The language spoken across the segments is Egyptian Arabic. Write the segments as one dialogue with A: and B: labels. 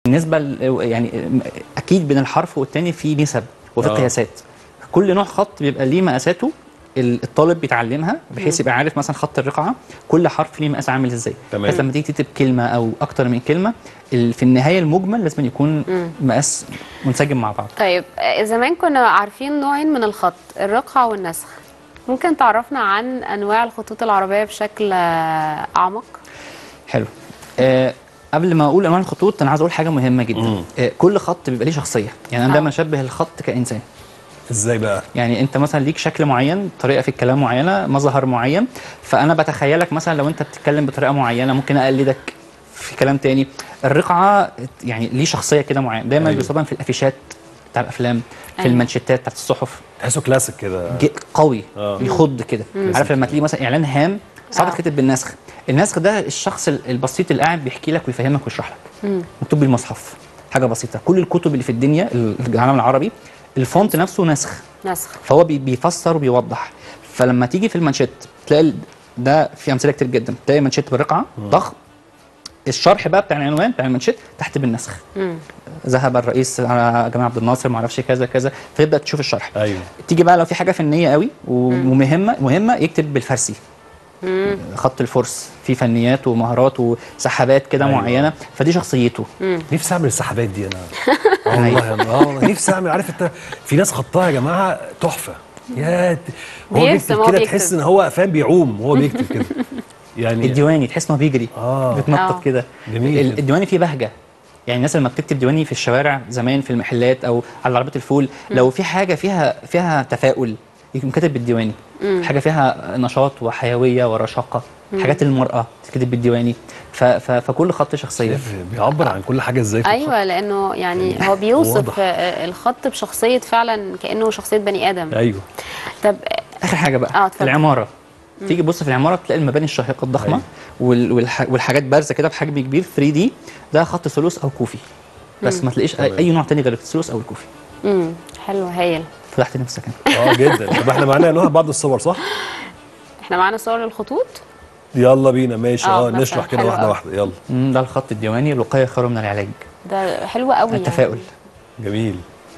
A: بالنسبه ل- يعني اكيد بين الحرف والتاني في نسب وفي
B: آه.
A: قياسات كل نوع خط بيبقى ليه مقاساته ال- الطالب بيتعلمها بحيث يبقى عارف مثلا خط الرقعه كل حرف ليه مقاس عامل ازاي
B: تمام.
A: بس لما تيجي تكتب كلمه او اكتر من كلمه ال- في النهايه المجمل لازم يكون مقاس منسجم مع بعض
C: طيب آه، زمان كنا عارفين نوعين من الخط الرقعة والنسخ ممكن تعرفنا عن أنواع الخطوط العربية بشكل آه، أعمق
A: حلو آه قبل ما اقول انواع الخطوط انا عايز اقول حاجه مهمه جدا
B: مم.
A: آه كل خط بيبقى ليه شخصيه يعني انا
C: آه.
A: دايما اشبه الخط كانسان
B: ازاي بقى
A: يعني انت مثلا ليك شكل معين طريقه في الكلام معينه مظهر معين فانا بتخيلك مثلا لو انت بتتكلم بطريقه معينه ممكن اقلدك في كلام تاني الرقعه يعني ليه شخصيه كده معينه دايما
B: أيوة.
A: أيوه. بيستخدم في الافيشات بتاع الافلام في
C: أيوة.
A: المانشيتات بتاعت الصحف
B: تحسه كلاسيك كده
A: ج- قوي
B: آه.
A: بيخض كده عارف لما تلاقي مثلا اعلان هام صعب
C: آه.
A: تكتب بالنسخ النسخ ده الشخص ال- البسيط اللي قاعد بيحكي لك ويفهمك ويشرح لك مكتوب بالمصحف حاجه بسيطه كل الكتب اللي في الدنيا العالم العربي الفونت نفسه نسخ
C: نسخ
A: فهو بي- بيفسر وبيوضح فلما تيجي في المانشيت تلاقي ال- ده في امثله كتير جدا تلاقي مانشيت بالرقعه ضخم الشرح بقى بتاع العنوان بتاع المانشيت تحت بالنسخ ذهب الرئيس على جمال عبد الناصر ما اعرفش كذا كذا فتبدا تشوف الشرح
B: ايوه
A: تيجي بقى لو في حاجه فنيه قوي ومهمه مهمه يكتب بالفارسي خط الفرس في فنيات ومهارات وسحابات كده
B: أيوة.
A: معينه فدي شخصيته
B: نفسي اعمل السحابات دي انا آه والله انا اه والله نفسي اعمل عارف انت في ناس خطها يا جماعه تحفه يا ت- هو
C: بيرسم،
B: بيكتب
C: هو
B: كده
C: بيكتب.
B: تحس ان هو فاهم بيعوم وهو بيكتب كده يعني
A: الديواني تحس انه بيجري
B: اه
C: آه.
A: بيتنطط كده
B: جميل
A: ال-
B: جدا.
A: الديواني فيه بهجه يعني الناس لما بتكتب ديواني في الشوارع زمان في المحلات او على عربيه الفول لو في حاجه فيها فيها تفاؤل يكون كاتب بالديواني حاجه فيها نشاط وحيويه ورشاقه حاجات المراه تكتب بالديواني ف ف فكل خط شخصيه
B: شايف بيعبر عن كل حاجه ازاي في الخط.
C: أيوة لأنه يعني هو بيوصف
B: واضح.
C: آه، الخط بشخصية فعلا كأنه شخصية بني آدم
B: ايوه
C: طب
A: اخر حاجه بقى
C: آه، اتفضل.
A: العماره تيجي تبص في العماره تلاقي المباني الشاهقه الضخمه
B: أيوة.
A: وال والح والحاجات بارزه كده بحجم كبير 3 دي ده خط ثلوث او كوفي بس ما تلاقيش
B: تمام.
A: اي أي نوع تاني غير الثلوث او الكوفي
C: امم حلو هايل
A: فتحت نفسك انت
B: اه جدا طب احنا معانا لها بعض الصور صح
C: احنا معانا صور للخطوط
B: يلا بينا ماشي
C: آه،
B: اه
C: مثلاً.
B: نشرح كده
C: حلو
B: واحده
C: أوي.
B: واحده يلا
A: مم، ده الخط الديواني الوقايه خير من العلاج
C: ده حلو قوي
A: التفاؤل
B: جميل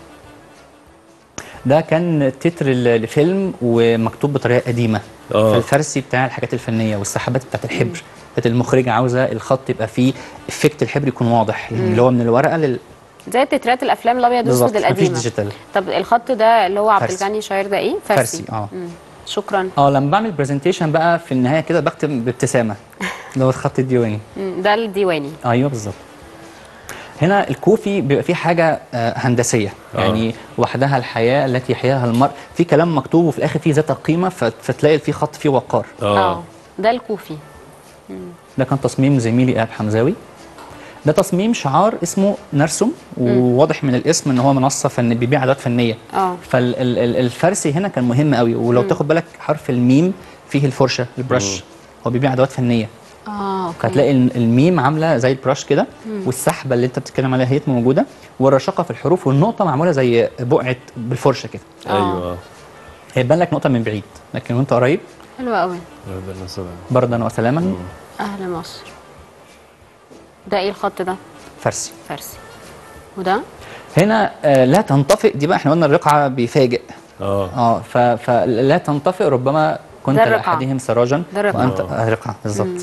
A: ده كان تتر ال- الفيلم ومكتوب بطريقه قديمه
B: آه.
A: فالفرسي بتاع الحاجات الفنيه والسحابات بتاعت الحبر كانت المخرجه عاوزه الخط يبقى فيه افكت الحبر يكون واضح يعني اللي هو من الورقه لل
C: يعني. زي تترات الافلام الابيض
A: بالظبط
C: والاسود
A: مفيش
C: القديمه
A: ديجيتال
C: طب الخط ده اللي هو عبد
A: فارسي.
C: الغني شاعر ده ايه
A: فارسي اه
C: مم. شكرا
A: اه لما بعمل برزنتيشن بقى في النهايه كده بختم بابتسامه اللي هو الخط الديواني
C: مم. ده الديواني
A: ايوه بالظبط هنا الكوفي بيبقى فيه حاجه آه، هندسيه
B: آه.
A: يعني وحدها الحياه التي يحياها المرء في كلام مكتوب وفي الاخر فيه ذات قيمه فت- فتلاقي فيه خط فيه وقار
B: اه
C: ده الكوفي
A: ده كان تصميم زميلي ايهاب حمزاوي ده تصميم شعار اسمه نرسم وواضح من الاسم ان هو منصه فن بيبيع ادوات فنيه
C: اه
A: فالفارسي هنا كان مهم قوي ولو تاخد بالك حرف الميم فيه الفرشه البرش هو بيبيع ادوات فنيه
C: اه أوكي.
A: فهتلاقي ال- الميم عامله زي البراش كده والسحبه اللي انت بتتكلم عليها هي موجوده والرشاقه في الحروف والنقطه معموله زي بقعه بالفرشه كده
B: ايوه
A: هيبان لك نقطه من بعيد لكن وانت قريب
C: حلو قوي
B: ده مثلا
A: بردا وسلاما
C: اهل مصر ده ايه الخط ده
A: فارسي
C: فارسي وده
A: هنا آه لا تنطفئ دي بقى احنا قلنا الرقعه بيفاجئ
B: اه
A: اه ف- فلا تنطفئ ربما كنت
C: ده الرقعة.
A: لاحدهم سراجا
C: ده الرقعة.
A: وانت
B: آه.
A: آه رقعه بالظبط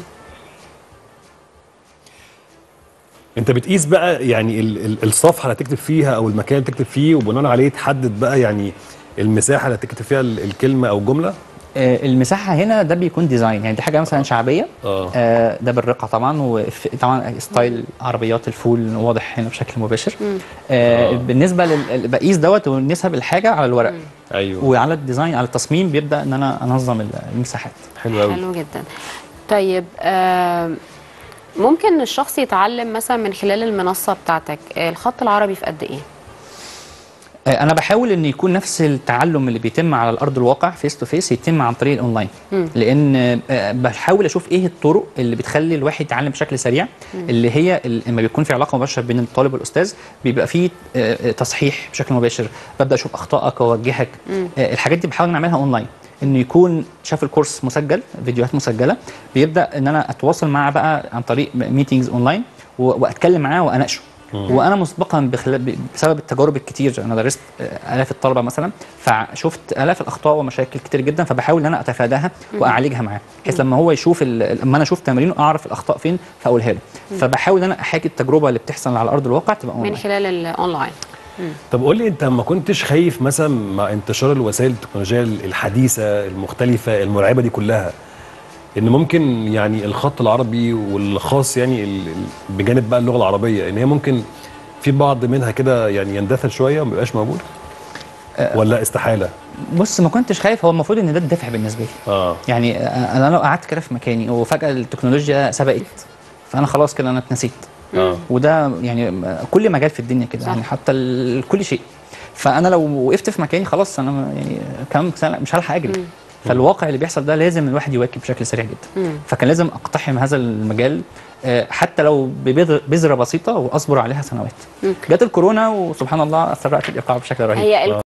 B: انت بتقيس بقى يعني ال- ال- الصفحه اللي هتكتب فيها او المكان اللي تكتب فيه وبناء عليه تحدد بقى يعني المساحه اللي هتكتب فيها ال- الكلمه او الجمله
A: آه المساحه هنا ده بيكون ديزاين يعني دي حاجه مثلا شعبيه
B: اه
A: آه ده بالرقعه طبعا وطبعا ستايل عربيات الفول واضح هنا بشكل مباشر آه
B: آه.
A: بالنسبه لل بقيس دوت ونسب الحاجه على الورق
B: ايوه
A: وعلى الديزاين على التصميم بيبدا ان انا انظم ال- المساحات
B: حلو قوي
C: حلو جدا طيب آه ممكن الشخص يتعلم مثلا من خلال المنصه بتاعتك آه، الخط العربي في قد ايه
A: آه، انا بحاول ان يكون نفس التعلم اللي بيتم على الارض الواقع فيس تو فيس يتم عن طريق الاونلاين
C: مم.
A: لان آه، بحاول اشوف ايه الطرق اللي بتخلي الواحد يتعلم بشكل سريع اللي هي ال- لما بيكون في علاقه مباشره بين الطالب والاستاذ بيبقى فيه آه، آه، تصحيح بشكل مباشر ببدا اشوف اخطائك واوجهك آه، الحاجات دي بحاول نعملها اونلاين انه يكون شاف الكورس مسجل فيديوهات مسجله بيبدا ان انا اتواصل معاه بقى عن طريق ميتينجز اونلاين و- واتكلم معاه واناقشه وانا مسبقا بخلال بسبب التجارب الكتير انا درست آه، الاف الطلبه مثلا فشفت الاف الاخطاء ومشاكل كتير جدا فبحاول ان انا اتفاداها واعالجها معاه بحيث لما هو يشوف ال- لما انا اشوف تمرينه اعرف الاخطاء فين فاقولها له فبحاول ان انا احاكي التجربه اللي بتحصل على ارض الواقع تبقى
C: من
A: اونلاين
C: خلال الاونلاين
B: طب قول لي انت ما كنتش خايف مثلا مع انتشار الوسائل التكنولوجيه الحديثه المختلفه المرعبه دي كلها ان ممكن يعني الخط العربي والخاص يعني ال- ال- بجانب بقى اللغه العربيه ان هي ممكن في بعض منها كده يعني يندثر شويه وما يبقاش موجود ولا استحاله
A: بص ما كنتش خايف هو المفروض ان ده الدافع بالنسبه لي
B: اه
A: يعني آه، انا لو قعدت كده في مكاني وفجاه التكنولوجيا سبقت فانا خلاص كده انا اتنسيت
B: اه
A: وده يعني م- كل مجال في الدنيا كده
C: صح.
A: يعني حتى ال- كل شيء فانا لو وقفت في مكاني خلاص انا م- يعني كمان سنه مش هلحق اجري فالواقع اللي بيحصل ده لازم الواحد يواكب بشكل سريع جدا فكان لازم اقتحم هذا المجال آه، حتى لو ببذر- بذره بسيطه واصبر عليها سنوات جت الكورونا وسبحان الله سرعت الايقاع بشكل رهيب
C: هي